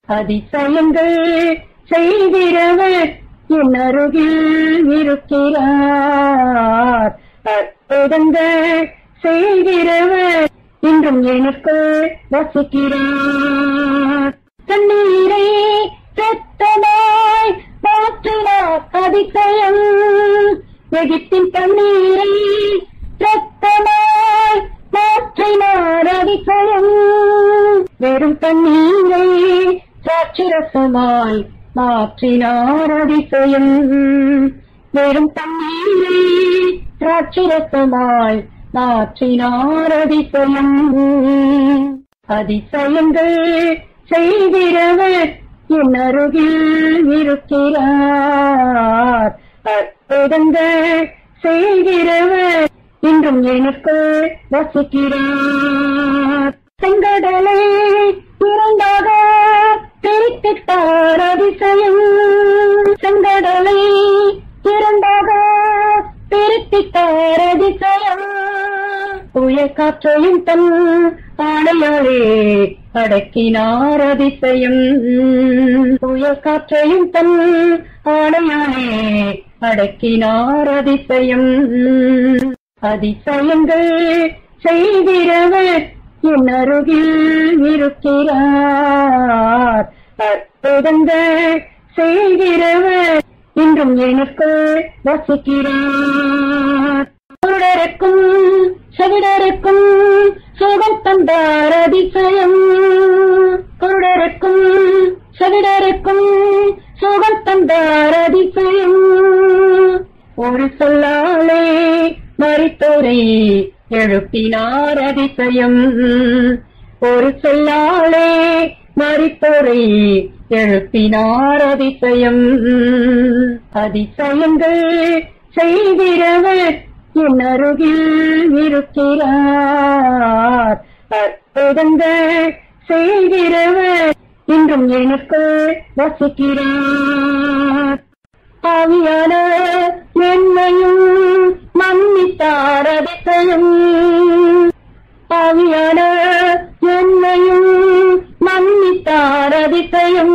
அதிசயங்கள் செய்கிறவர் என் அருகில் இருக்கிறார் அற்புதங்கள் செய்கிறவர் இன்றும் எனக்குள் வசிக்கிறார் தண்ணீரை ரத்தமாய் மாற்றினார் அதிசயம் எகிப்தின் தண்ணீரை ரத்தமாய் மாற்றினார் அதிசயம் வெறும் தண்ணீரை சாட்சிரசமாய் மாற்றினார் அதிசயம் வெறும் தண்ணீரை திராட்சரசமாய் மாற்றினார் அதிசயம் அதிசயங்கள் செய்கிறவர் என் அருகில் இருக்கிறார் அற்புதங்கள் செய்கிறவர் இன்றும் எனக்குள் வசிக்கிறார் செங்கடலை இரண்டாக பிரித்திட்டார் அதிசயம் செங்கடலை இரண்டாக பிரித்திட்டார் அதிசயம் புயல் காற்றையும் தன் ஆடையாளே அடக்கினார் அதிசயம் புயல் காற்றையும் தன் ஆடையாளே அடக்கினார் அதிசயம் அதிசயங்கள் செய்கிறவர் என் அருகில் இருக்கிறார் அற்புதங்கள் செய்கிறவர் இன்றும் எனக்குள் வசிக்கிறார் குருடருக்கும் செவிடருக்கும் சுகம் தந்தார் அதிசயம் குருடருக்கும் செவிடருக்கும் சுகம் தந்தார் அதிசயம் ஒரு சொல்லாலே மறித்தோரை எழுப்பினார் அதிசயம் ஒரு சொல்லாலே மறித்தோரை எழுப்பினார் அதிசயம் அதிசயங்கள் செய்கிறவர் என் அருகில் இருக்கிறார் அற்புதங்கள் செய்கிறவர் இன்றும் எனக்குள் வசிக்கிறார் ஆவியான என்னையும் மன்னித்தார் அதிசயம் ஆவியான என்னையும் மன்னித்தார் அதிசயம்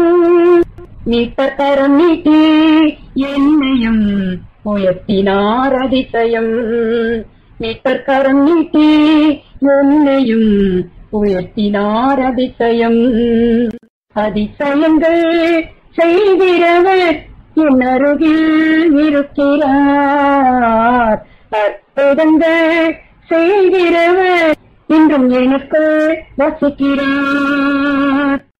மீட்டர் கரம் நீட்டி என்னையும் உயர்த்தினார் அதிசயம் மீட்டர் கரம் நீட்டி என்னையும் உயர்த்தினார் அதிசயம் அதிசயங்கள் செய்கிறவர் என் அருகில் இருக்கிறார் அற்புதங்கள் செய்கிறவர் இன்றும் எனக்குள் வசிக்கிறார்